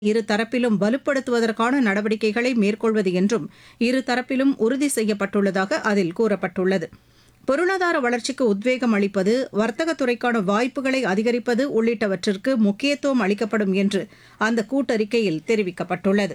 இரு தரப்பிலும் வலுப்படுத்துவதற்கான நடவடிக்கைகளை மேற்கொள்வது என்றும் இரு தரப்பிலும் உறுதி செய்யப்பட்டுள்ளதாக அதில் கூறப்பட்டுள்ளது பொருளாதார வளர்ச்சிக்கு உத்வேகம் அளிப்பது வர்த்தகத்துறைக்கான வாய்ப்புகளை அதிகரிப்பது உள்ளிட்டவற்றிற்கு முக்கியத்துவம் அளிக்கப்படும் என்று அந்த கூட்டறிக்கையில் தெரிவிக்கப்பட்டுள்ளது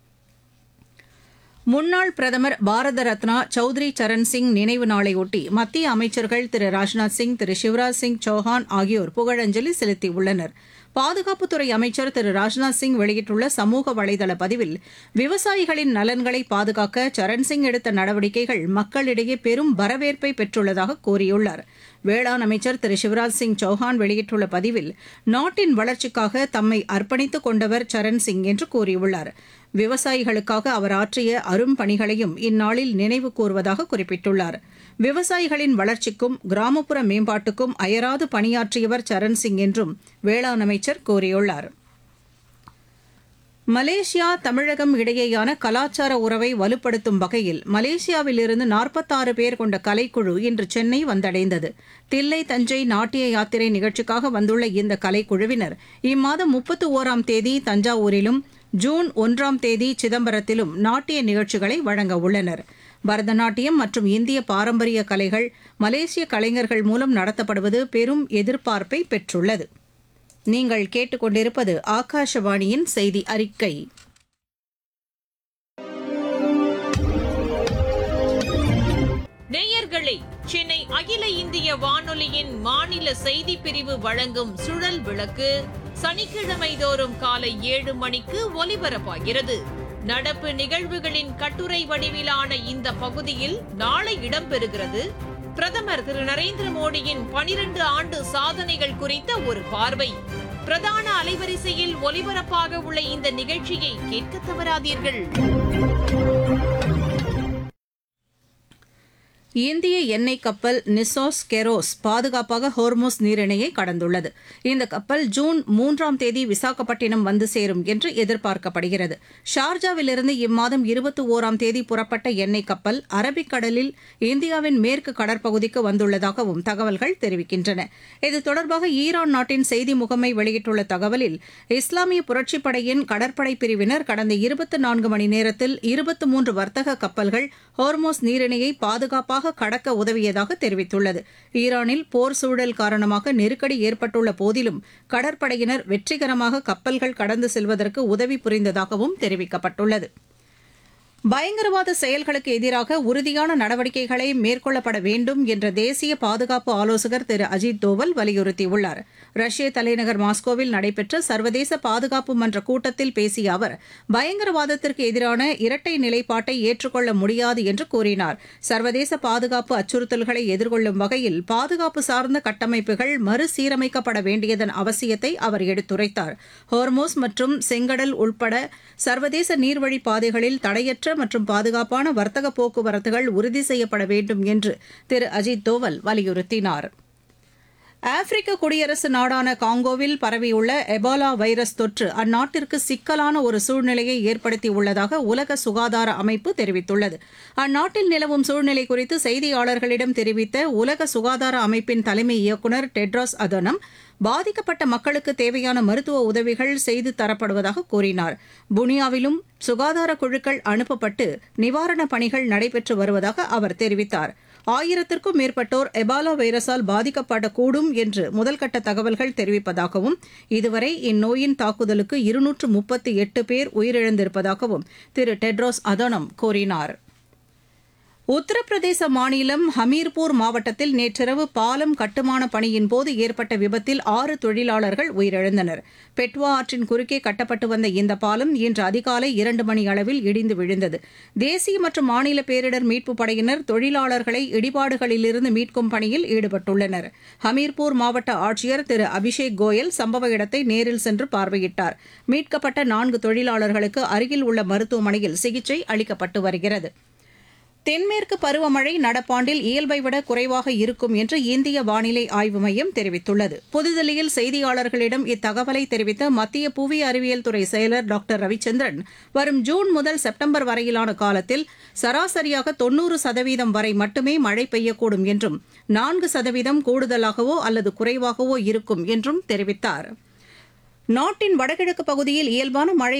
முன்னாள் பிரதமர் பாரத ரத்னா சௌத்ரி சரண் சிங் நினைவு நாளையொட்டி மத்திய அமைச்சர்கள் திரு ராஜ்நாத் சிங் திரு சிவராஜ் சிங் சௌஹான் ஆகியோர் புகழஞ்சலி செலுத்தியுள்ளனர் பாதுகாப்புத்துறை அமைச்சர் திரு ராஜ்நாத் சிங் வெளியிட்டுள்ள சமூக வலைதள பதிவில் விவசாயிகளின் நலன்களை பாதுகாக்க சரண் சிங் எடுத்த நடவடிக்கைகள் மக்களிடையே பெரும் வரவேற்பை பெற்றுள்ளதாக கூறியுள்ளார் வேளாண் அமைச்சர் திரு சிவராஜ் சிங் சௌஹான் வெளியிட்டுள்ள பதிவில் நாட்டின் வளர்ச்சிக்காக தம்மை அர்ப்பணித்துக் கொண்டவர் சரண் சிங் என்று கூறியுள்ளார் விவசாயிகளுக்காக அவர் ஆற்றிய அரும்பணிகளையும் இந்நாளில் நினைவு கூர்வதாக குறிப்பிட்டுள்ளார் விவசாயிகளின் வளர்ச்சிக்கும் கிராமப்புற மேம்பாட்டுக்கும் அயராது பணியாற்றியவர் சரண் சிங் என்றும் வேளாண் அமைச்சர் கூறியுள்ளார் மலேசியா தமிழகம் இடையேயான கலாச்சார உறவை வலுப்படுத்தும் வகையில் மலேசியாவிலிருந்து நாற்பத்தாறு பேர் கொண்ட கலைக்குழு இன்று சென்னை வந்தடைந்தது தில்லை தஞ்சை நாட்டிய யாத்திரை நிகழ்ச்சிக்காக வந்துள்ள இந்த கலைக்குழுவினர் இம்மாதம் முப்பத்து ஓராம் தேதி தஞ்சாவூரிலும் ஜூன் ஒன்றாம் தேதி சிதம்பரத்திலும் நாட்டிய நிகழ்ச்சிகளை வழங்க உள்ளனர் பரதநாட்டியம் மற்றும் இந்திய பாரம்பரிய கலைகள் மலேசிய கலைஞர்கள் மூலம் நடத்தப்படுவது பெரும் எதிர்பார்ப்பை பெற்றுள்ளது நீங்கள் கேட்டுக்கொண்டிருப்பது ஆகாஷவாணியின் செய்தி அறிக்கை நேயர்களே சென்னை அகில இந்திய வானொலியின் மாநில செய்தி பிரிவு வழங்கும் சுழல் விளக்கு சனிக்கிழமை தோறும் காலை ஏழு மணிக்கு ஒலிபரப்பாகிறது நடப்பு நிகழ்வுகளின் கட்டுரை வடிவிலான இந்த பகுதியில் நாளை இடம்பெறுகிறது பிரதமர் திரு நரேந்திர மோடியின் பனிரண்டு ஆண்டு சாதனைகள் குறித்த ஒரு பார்வை பிரதான அலைவரிசையில் ஒலிபரப்பாக உள்ள இந்த நிகழ்ச்சியை கேட்க தவறாதீர்கள் இந்திய எண்ணெய் கப்பல் நிசோஸ் கெரோஸ் பாதுகாப்பாக ஹோர்மோஸ் நீரிணையை கடந்துள்ளது இந்த கப்பல் ஜூன் மூன்றாம் தேதி விசாகப்பட்டினம் வந்து சேரும் என்று எதிர்பார்க்கப்படுகிறது ஷார்ஜாவிலிருந்து இம்மாதம் இருபத்தி ஓராம் தேதி புறப்பட்ட எண்ணெய் கப்பல் அரபிக்கடலில் இந்தியாவின் மேற்கு கடற்பகுதிக்கு வந்துள்ளதாகவும் தகவல்கள் தெரிவிக்கின்றன இது தொடர்பாக ஈரான் நாட்டின் செய்தி முகமை வெளியிட்டுள்ள தகவலில் இஸ்லாமிய புரட்சிப் படையின் கடற்படை பிரிவினர் கடந்த இருபத்தி நான்கு மணி நேரத்தில் இருபத்தி மூன்று வர்த்தக கப்பல்கள் ஹோர்மோஸ் நீரிணையை பாதுகாப்பாக கடக்க உதவியதாக தெரிவித்துள்ளது ஈரானில் போர் சூழல் காரணமாக நெருக்கடி ஏற்பட்டுள்ள போதிலும் கடற்படையினர் வெற்றிகரமாக கப்பல்கள் கடந்து செல்வதற்கு உதவி புரிந்ததாகவும் தெரிவிக்கப்பட்டுள்ளது பயங்கரவாத செயல்களுக்கு எதிராக உறுதியான நடவடிக்கைகளை மேற்கொள்ளப்பட வேண்டும் என்ற தேசிய பாதுகாப்பு ஆலோசகர் திரு அஜித் தோவல் வலியுறுத்தியுள்ளார் ரஷ்ய தலைநகர் மாஸ்கோவில் நடைபெற்ற சர்வதேச பாதுகாப்பு மன்ற கூட்டத்தில் பேசிய அவர் பயங்கரவாதத்திற்கு எதிரான இரட்டை நிலைப்பாட்டை ஏற்றுக்கொள்ள முடியாது என்று கூறினார் சர்வதேச பாதுகாப்பு அச்சுறுத்தல்களை எதிர்கொள்ளும் வகையில் பாதுகாப்பு சார்ந்த கட்டமைப்புகள் மறுசீரமைக்கப்பட வேண்டியதன் அவசியத்தை அவர் எடுத்துரைத்தார் ஹோர்மோஸ் மற்றும் செங்கடல் உட்பட சர்வதேச நீர்வழி பாதைகளில் தடையற்ற மற்றும் பாதுகாப்பான வர்த்தக போக்குவரத்துகள் உறுதி செய்யப்பட வேண்டும் என்று திரு அஜித் தோவல் வலியுறுத்தினார் ஆப்பிரிக்க குடியரசு நாடான காங்கோவில் பரவியுள்ள எபோலா வைரஸ் தொற்று அந்நாட்டிற்கு சிக்கலான ஒரு சூழ்நிலையை ஏற்படுத்தியுள்ளதாக உலக சுகாதார அமைப்பு தெரிவித்துள்ளது அந்நாட்டில் நிலவும் சூழ்நிலை குறித்து செய்தியாளர்களிடம் தெரிவித்த உலக சுகாதார அமைப்பின் தலைமை இயக்குநர் டெட்ராஸ் அதனம் பாதிக்கப்பட்ட மக்களுக்கு தேவையான மருத்துவ உதவிகள் செய்து தரப்படுவதாக கூறினார் புனியாவிலும் சுகாதார குழுக்கள் அனுப்பப்பட்டு நிவாரணப் பணிகள் நடைபெற்று வருவதாக அவர் தெரிவித்தார் ஆயிரத்திற்கும் மேற்பட்டோர் எபாலா வைரஸால் பாதிக்கப்படக்கூடும் என்று முதல்கட்ட தகவல்கள் தெரிவிப்பதாகவும் இதுவரை இந்நோயின் தாக்குதலுக்கு இருநூற்று முப்பத்தி எட்டு பேர் உயிரிழந்திருப்பதாகவும் திரு டெட்ரோஸ் அதனம் கூறினார் உத்தரப்பிரதேச மாநிலம் ஹமீர்பூர் மாவட்டத்தில் நேற்றிரவு பாலம் கட்டுமான பணியின் போது ஏற்பட்ட விபத்தில் ஆறு தொழிலாளர்கள் உயிரிழந்தனர் பெட்வா ஆற்றின் குறுக்கே கட்டப்பட்டு வந்த இந்த பாலம் இன்று அதிகாலை இரண்டு மணி அளவில் இடிந்து விழுந்தது தேசிய மற்றும் மாநில பேரிடர் மீட்புப் படையினர் தொழிலாளர்களை இடிபாடுகளிலிருந்து மீட்கும் பணியில் ஈடுபட்டுள்ளனர் ஹமீர்பூர் மாவட்ட ஆட்சியர் திரு அபிஷேக் கோயல் சம்பவ இடத்தை நேரில் சென்று பார்வையிட்டார் மீட்கப்பட்ட நான்கு தொழிலாளர்களுக்கு அருகில் உள்ள மருத்துவமனையில் சிகிச்சை அளிக்கப்பட்டு வருகிறது தென்மேற்கு பருவமழை நடப்பாண்டில் இயல்பை விட குறைவாக இருக்கும் என்று இந்திய வானிலை ஆய்வு மையம் தெரிவித்துள்ளது புதுதில்லியில் செய்தியாளர்களிடம் இத்தகவலை தெரிவித்த மத்திய புவி அறிவியல் துறை செயலர் டாக்டர் ரவிச்சந்திரன் வரும் ஜூன் முதல் செப்டம்பர் வரையிலான காலத்தில் சராசரியாக தொன்னூறு சதவீதம் வரை மட்டுமே மழை பெய்யக்கூடும் என்றும் நான்கு சதவீதம் கூடுதலாகவோ அல்லது குறைவாகவோ இருக்கும் என்றும் தெரிவித்தாா் நாட்டின் வடகிழக்கு பகுதியில் இயல்பான மழை